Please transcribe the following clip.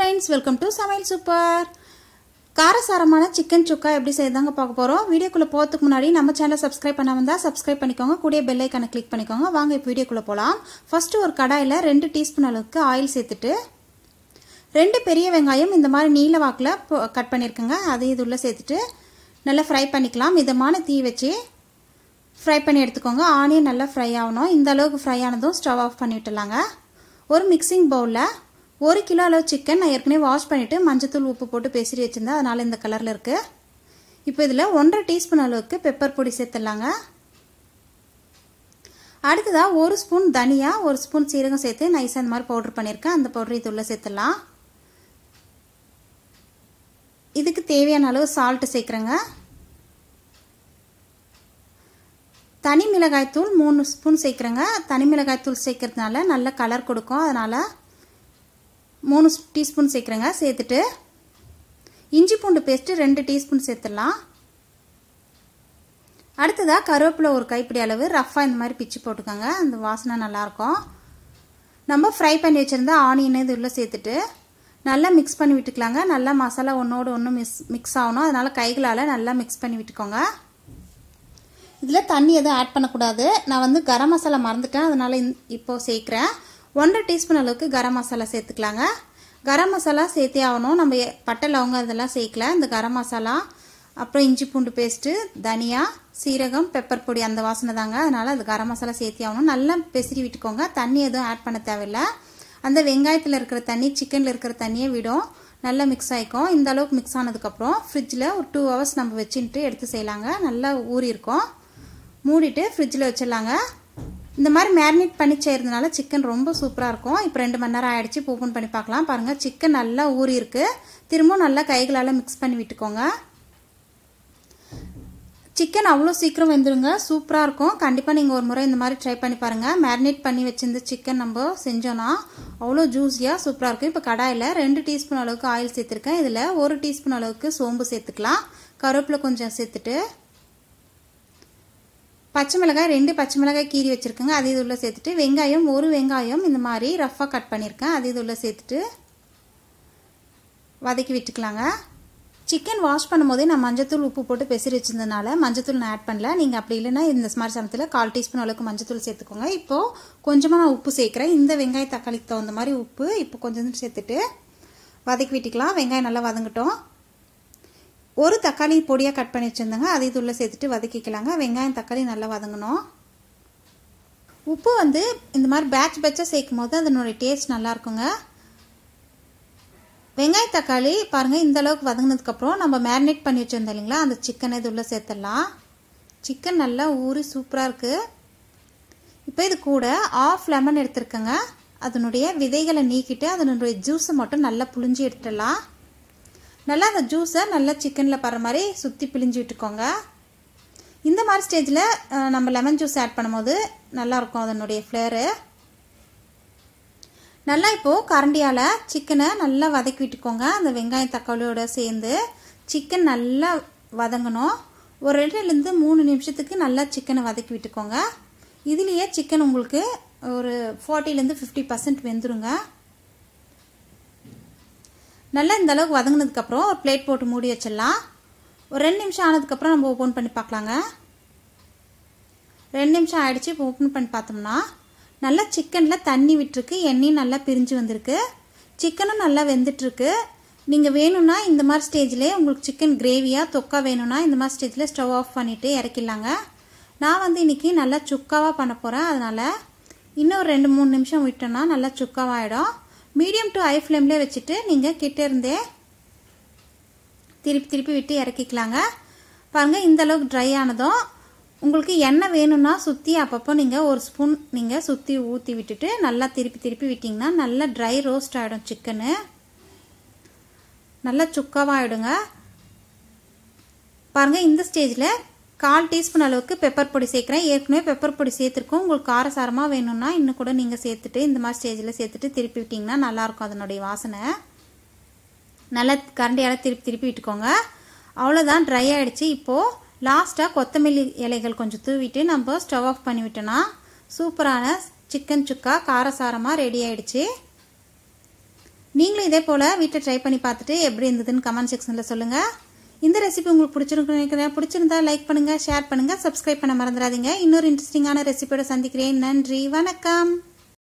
friends welcome to சமையல் super காரசாரமான chicken chukka எப்படி செய்யதாங்க பார்க்க போகிறோம் வீடியோக்குள்ளே போகிறதுக்கு முன்னாடி நம்ம சேனலை சப்ஸ்கிரைப் பண்ண வந்தால் சப்ஸ்கிரைப் பண்ணிக்கோங்க கூடிய பெல் ஐக்கானை கிளிக் பண்ணிக்கோங்க வாங்க இப்போ வீடியோக்குள்ளே போகலாம் ஃபஸ்ட்டு ஒரு கடாயில் ரெண்டு டீஸ்பூன் அளவுக்கு ஆயில் சேர்த்துட்டு ரெண்டு பெரிய வெங்காயம் இந்த மாதிரி நீல வாக்கில் கட் பண்ணியிருக்கேங்க அது இது உள்ளே சேர்த்துட்டு நல்லா ஃப்ரை பண்ணிக்கலாம் மிதமான தீ வச்சு ஃப்ரை பண்ணி எடுத்துக்கோங்க ஆனியன் நல்லா ஃப்ரை ஆகணும் இந்த அளவுக்கு ஃப்ரை ஆனதும் ஸ்டவ் ஆஃப் பண்ணி விட்டுலாங்க ஒரு மிக்சிங் பவுலில் ஒரு கிலோ அளவு சிக்கன் நான் ஏற்கனவே வாஷ் பண்ணிவிட்டு மஞ்சத்தூள் உப்பு போட்டு பேசிட்டு வச்சுருந்தேன் அதனால் இந்த கலரில் இருக்குது இப்போ இதில் ஒன்றரை டீஸ்பூன் அளவுக்கு பெப்பர் பொடி சேர்த்துடலாங்க அடுத்ததாக ஒரு ஸ்பூன் தனியா ஒரு ஸ்பூன் சீரகம் சேர்த்து நைஸாக இந்த மாதிரி பவுட்ரு பண்ணியிருக்கேன் அந்த பவுட்ரு இது உள்ளே சேர்த்துடலாம் இதுக்கு தேவையான அளவு சால்ட்டு சேர்க்குறேங்க தனி மிளகாய்த்தூள் மூணு ஸ்பூன் சேர்க்குறேங்க தனி மிளகாய்த்தூள் சேர்க்கறதுனால நல்ல கலர் கொடுக்கும் அதனால் மூணு டீஸ்பூன் சேர்க்குறேங்க சேர்த்துட்டு இஞ்சி பூண்டு பேஸ்ட்டு ரெண்டு டீஸ்பூன் சேர்த்துடலாம் அடுத்ததாக கருவேப்பிலை ஒரு கைப்பிடி அளவு ரஃப்பாக இந்த மாதிரி பிச்சு போட்டுக்கோங்க அந்த வாசனை நல்லாயிருக்கும் நம்ம ஃப்ரை பண்ணி வச்சுருந்த ஆனியன் இது உள்ளே சேர்த்துட்டு நல்லா மிக்ஸ் பண்ணி விட்டுக்கலாங்க நல்லா மசாலா ஒன்றோடு ஒன்று மிக்ஸ் மிக்ஸ் ஆகணும் அதனால் கைகளால் நல்லா மிக்ஸ் பண்ணி விட்டுக்கோங்க இதில் தண்ணி எதுவும் ஆட் பண்ணக்கூடாது நான் வந்து கரம் மசாலா மறந்துட்டேன் அதனால் இப்போது சேர்க்குறேன் ஒன்றரை டீஸ்பூன் அளவுக்கு கரம் மசாலா சேர்த்துக்கலாங்க கரம் மசாலா சேர்த்தே ஆகணும் நம்ம பட்டை லவங்கம் இதெல்லாம் சேர்க்கல இந்த கரம் மசாலா அப்புறம் இஞ்சி பூண்டு பேஸ்ட்டு தனியா சீரகம் பெப்பர் பொடி அந்த வாசனை தாங்க அதனால் அது கரம் மசாலா சேர்த்தே ஆகணும் நல்லா பெசிரி விட்டுக்கோங்க தண்ணி எதுவும் ஆட் பண்ண தேவையில்லை அந்த வெங்காயத்தில் இருக்கிற தண்ணி சிக்கனில் இருக்கிற தண்ணியை விடும் நல்லா மிக்ஸ் ஆகிக்கும் இந்த அளவுக்கு மிக்ஸ் ஆனதுக்கப்புறம் ஃப்ரிட்ஜில் ஒரு டூ ஹவர்ஸ் நம்ம வச்சுட்டு எடுத்து செய்யலாங்க நல்லா ஊறி இருக்கும் மூடிட்டு ஃப்ரிட்ஜில் வச்சிடலாங்க இந்த மாதிரி மேரினேட் பண்ணி செய்கிறதுனால சிக்கன் ரொம்ப சூப்பராக இருக்கும் இப்போ ரெண்டு மணி நேரம் ஆகிடுச்சு ஓப்பன் பண்ணி பார்க்கலாம் பாருங்கள் சிக்கன் நல்லா ஊறி இருக்குது திரும்பவும் நல்லா கைகளால் மிக்ஸ் பண்ணி விட்டுக்கோங்க சிக்கன் அவ்வளோ சீக்கிரம் வெந்துருங்க சூப்பராக இருக்கும் கண்டிப்பாக நீங்கள் ஒரு முறை இந்த மாதிரி ட்ரை பண்ணி பாருங்கள் மேரினேட் பண்ணி வச்சிருந்த சிக்கன் நம்ம செஞ்சோன்னா அவ்வளோ ஜூஸியாக சூப்பராக இருக்கும் இப்போ கடாயில் ரெண்டு டீஸ்பூன் அளவுக்கு ஆயில் சேர்த்துருக்கேன் இதில் ஒரு டீஸ்பூன் அளவுக்கு சோம்பு சேர்த்துக்கலாம் கருவேப்பிலை கொஞ்சம் சேர்த்துட்டு பச்சை மிளகாய் ரெண்டு பச்சை மிளகாய் கீறி வச்சுருக்கேங்க அது இது உள்ளே சேர்த்துட்டு வெங்காயம் ஒரு வெங்காயம் இந்த மாதிரி ரஃப்பாக கட் பண்ணியிருக்கேன் அது இது உள்ளே சேர்த்துட்டு வதக்கி விட்டுக்கலாங்க சிக்கன் வாஷ் பண்ணும்போதே நான் மஞ்சத்தூள் உப்பு போட்டு பெசிரி வச்சிருந்ததுனால மஞ்சத்தூள் நான் ஆட் பண்ணல நீங்கள் அப்படி இல்லைன்னா இந்த மாதிரி சமயத்தில் கால் டீஸ்பூன் அளவுக்கு மஞ்சத்தூள் சேர்த்துக்கோங்க இப்போது கொஞ்சமாக நான் உப்பு சேர்க்குறேன் இந்த வெங்காய தக்காளிக்கு தகுந்த மாதிரி உப்பு இப்போ கொஞ்சம் சேர்த்துட்டு வதக்கி விட்டுக்கலாம் வெங்காயம் நல்லா வதங்கட்டும் ஒரு தக்காளி பொடியாக கட் பண்ணி வச்சுருந்தேங்க அதை இது உள்ளே சேர்த்துட்டு வதக்கிக்கலாங்க வெங்காயம் தக்காளி நல்லா வதங்கணும் உப்பு வந்து இந்த மாதிரி பேட்ச் பேட்சாக சேர்க்கும் போது அதனுடைய டேஸ்ட் நல்லா இருக்குங்க வெங்காய தக்காளி பாருங்கள் இந்த அளவுக்கு வதங்கினதுக்கப்புறம் நம்ம மேரினேட் பண்ணி வச்சுருந்தோம் இல்லைங்களா அந்த சிக்கனை இது உள்ளே சேர்த்துடலாம் சிக்கன் நல்லா ஊறி சூப்பராக இருக்குது இப்போ இது கூட ஆஃப் லெமன் எடுத்துருக்கேங்க அதனுடைய விதைகளை நீக்கிட்டு அதனுடைய ஜூஸை மட்டும் நல்லா புளிஞ்சு எடுத்துடலாம் நல்லா அந்த ஜூஸை நல்லா சிக்கனில் படுற மாதிரி சுற்றி பிழிஞ்சு விட்டுக்கோங்க இந்த மாதிரி ஸ்டேஜில் நம்ம லெமன் ஜூஸ் ஆட் பண்ணும்போது நல்லாயிருக்கும் அதனுடைய ஃப்ளேரு நல்லா இப்போது கரண்டியால் சிக்கனை நல்லா வதக்கி விட்டுக்கோங்க அந்த வெங்காயம் தக்காளியோட சேர்ந்து சிக்கன் நல்லா வதங்கணும் ஒரு ரெண்டுலேருந்து மூணு நிமிஷத்துக்கு நல்லா சிக்கனை வதக்கி விட்டுக்கோங்க இதுலேயே சிக்கன் உங்களுக்கு ஒரு ஃபார்ட்டிலேருந்து ஃபிஃப்டி பர்சன்ட் வெந்துருங்க நல்லா இந்த அளவுக்கு வதங்கினதுக்கப்புறம் ஒரு பிளேட் போட்டு மூடி வச்சிடலாம் ஒரு ரெண்டு நிமிஷம் ஆனதுக்கப்புறம் நம்ம ஓப்பன் பண்ணி பார்க்கலாங்க ரெண்டு நிமிஷம் ஆயிடுச்சு இப்போ ஓப்பன் பண்ணி பார்த்தோம்னா நல்லா சிக்கனில் தண்ணி விட்டுருக்கு எண்ணெயும் நல்லா பிரிஞ்சு வந்திருக்கு சிக்கனும் நல்லா வெந்துட்டுருக்கு நீங்கள் வேணும்னா இந்த மாதிரி ஸ்டேஜ்லேயே உங்களுக்கு சிக்கன் கிரேவியாக தொக்கா வேணும்னா இந்த மாதிரி ஸ்டேஜில் ஸ்டவ் ஆஃப் பண்ணிவிட்டு இறக்கிடலாங்க நான் வந்து இன்றைக்கி நல்லா சுக்காவாக பண்ண போகிறேன் அதனால் இன்னும் ஒரு ரெண்டு மூணு நிமிஷம் விட்டோன்னா நல்லா சுக்காவாகிடும் மீடியம் டு ஹை ஃப்ளேம்லேயே வச்சுட்டு நீங்கள் கிட்ட இருந்தே திருப்பி திருப்பி விட்டு இறக்கிக்கலாங்க பாருங்கள் இந்த அளவுக்கு ட்ரை ஆனதும் உங்களுக்கு எண்ணெய் வேணும்னா சுற்றி அப்பப்போ நீங்கள் ஒரு ஸ்பூன் நீங்கள் சுற்றி ஊற்றி விட்டுட்டு நல்லா திருப்பி திருப்பி விட்டிங்கன்னா நல்லா ட்ரை ரோஸ்ட் ஆகிடும் சிக்கனு நல்லா சுக்காவாக ஆகிடுங்க பாருங்கள் இந்த ஸ்டேஜில் கால் டீஸ்பூன் அளவுக்கு பெப்பர் பொடி சேர்க்குறேன் ஏற்கனவே பெப்பர் பொடி சேர்த்துருக்கோம் உங்களுக்கு காரசாரமாக வேணும்னா இன்னும் கூட நீங்கள் சேர்த்துட்டு இந்த மாதிரி ஸ்டேஜில் சேர்த்துட்டு திருப்பி விட்டிங்கன்னா நல்லாயிருக்கும் அதனுடைய வாசனை நல்லா கரண்டியால் திருப்பி திருப்பி விட்டுக்கோங்க அவ்வளோதான் ட்ரை ஆகிடுச்சு இப்போது லாஸ்ட்டாக கொத்தமல்லி இலைகள் கொஞ்சம் தூவிட்டு நம்ம ஸ்டவ் ஆஃப் பண்ணி விட்டோன்னா சூப்பரான சிக்கன் சுக்கா காரசாரமாக ரெடி ஆகிடுச்சு நீங்களும் இதே போல் வீட்டில் ட்ரை பண்ணி பார்த்துட்டு எப்படி இருந்ததுன்னு கமெண்ட் செக்ஷனில் சொல்லுங்கள் இந்த ரெசிபி உங்களுக்கு பிடிச்சிருக்கு நினைக்கிறேன் பிடிச்சிருந்தா லைக் பண்ணுங்கள் ஷேர் பண்ணுங்கள் சப்ஸ்கிரைப் பண்ண மறந்துடாதீங்க இன்னொரு இன்ட்ரெஸ்டிங்கான ரெசிபியோட சந்திக்கிறேன் நன்றி வணக்கம்